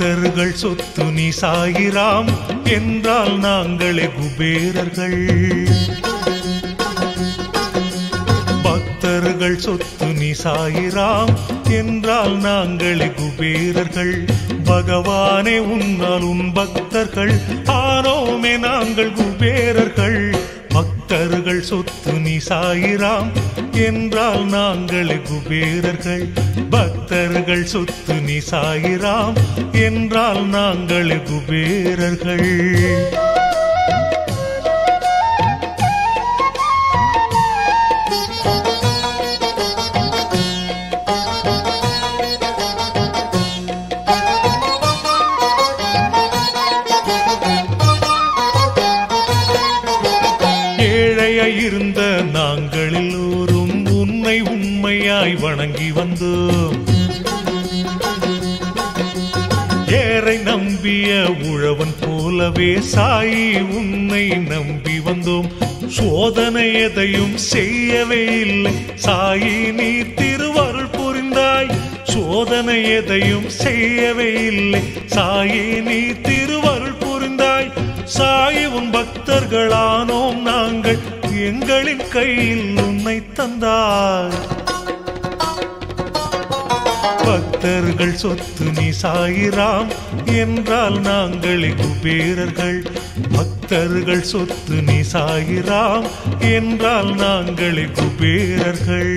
பக்தர்கள் சொத்து நீ சாயிராம் என்றால் நாங்களே குபேரர்கள் பக்தர்கள் சொத்து நீ சாயிராம் என்றால் நாங்களே குபேரர்கள் பகவானே உன்னால் உன் பக்தர்கள் ஆனோமே நாங்கள் குபேரர்கள் பக்தர்கள் சொத்து நீ சாயிராம் என்றால் நாங்களே குபேரர்கள் பக்தர்கள் சொத்து நீ சாயிராம் என்றால் நாங்களே குபேரர்கள் ஏழையாய் இருந்த நாங்கள் எல்லோரும் உன்னை உண்மையாய் வணங்கி வந்தோம் ஏறை நம்பிய உழவன் போலவே சாயி உன்னை நம்பி வந்தோம் சோதனை எதையும் செய்யவே இல்லை சாயி நீ திருவருள் புரிந்தாய் சோதனை எதையும் செய்யவே இல்லை சாயி நீ திருவருள் புரிந்தாய் சாயி உன் பக்தர்களானோம் நாங்கள் எங்களின் கையில் உன்னை தந்தாய் பக்தர்கள் சொத்து நீ சாயிராம் என்றால் நாங்களே குபேரர்கள் பக்தர்கள் சொத்து நீ சாயிராம் என்றால் நாங்களே குபேரர்கள்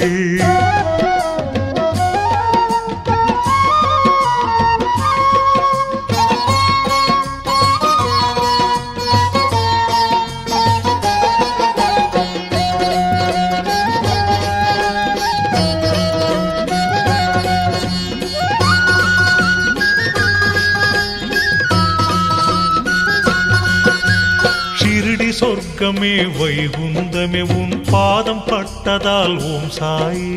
ஷிரடி சொர்க்கமே வைகுந்தமே உன் பாதம் பட்டதால் ஓம் சாயி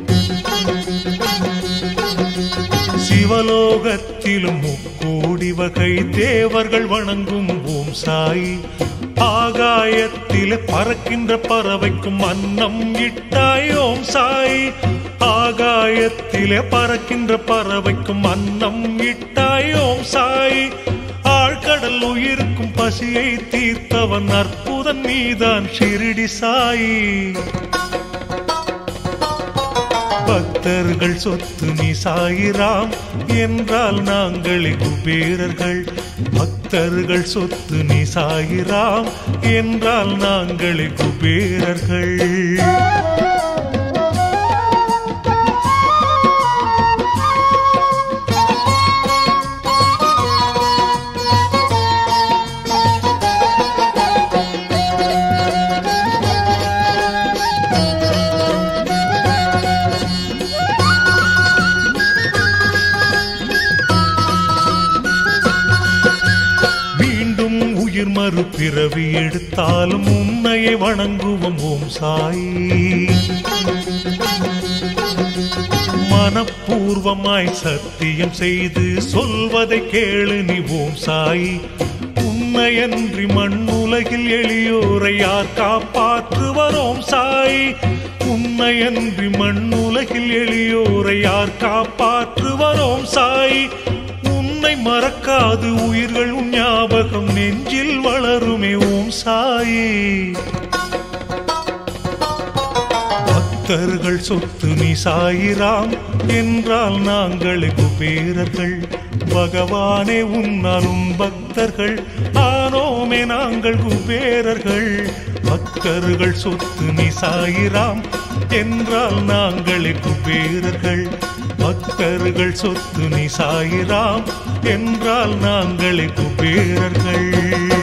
சிவலோகத்திலும் முக்கோடி வகை தேவர்கள் வணங்கும் ஓம் சாயி ஆகாயத்திலே பறக்கின்ற பறவைக்கும் அன்னம் இட்டாய் ஓம் சாயி ஆகாயத்திலே பறக்கின்ற பறவைக்கும் அன்னம் இட்டாய் ஓம் சாயி ஆழ்கடல் உயிருக்கும் பசியை தீர்த்தவன் அற்புதன் நீதான் ஷிரிடி சாயி பக்தர்கள் சொத்து நீ சாயிராம் என்றால் நாங்களே குபேரர்கள் பக்தர்கள் சொத்து நீ சாயிராம் என்றால் நாங்களே குபேரர்கள் மீண்டும் உயிர் மறுபிறவி எடுத்தாலும் உன்னையை வணங்குவோம் ஓம் சாயி மனப்பூர்வமாய் சத்தியம் செய்து சொல்வதை கேளு நீ ஓம் சாயி உன்னையன்றி மண்ணுலகில் எளியோரை யார் காப்பாற்றுவர் ஓம் சாயி உன்னையன்றி மண்ணுலகில் எளியோரை யார் காப்பாற்றுவர் ஓம் சாயி உன்னை மறக்காது உயிர்கள் உன் ஞாபகம் நெஞ்சில் வளருமே ஓம் சாயி பக்தர்கள் சொத்து நீ சாயிராம் என்றால் நாங்கள் குபேரர்கள் பகவானே உன்னாலும் பக்தர்கள் ஆனோமே நாங்கள் குபேரர்கள் பக்தர்கள் சொத்து நீ சாயிராம் என்றால் நாங்களே குபேரர்கள் பக்தர்கள் சொத்து நீ சாயிராம் என்றால் நாங்களே குபேரர்கள்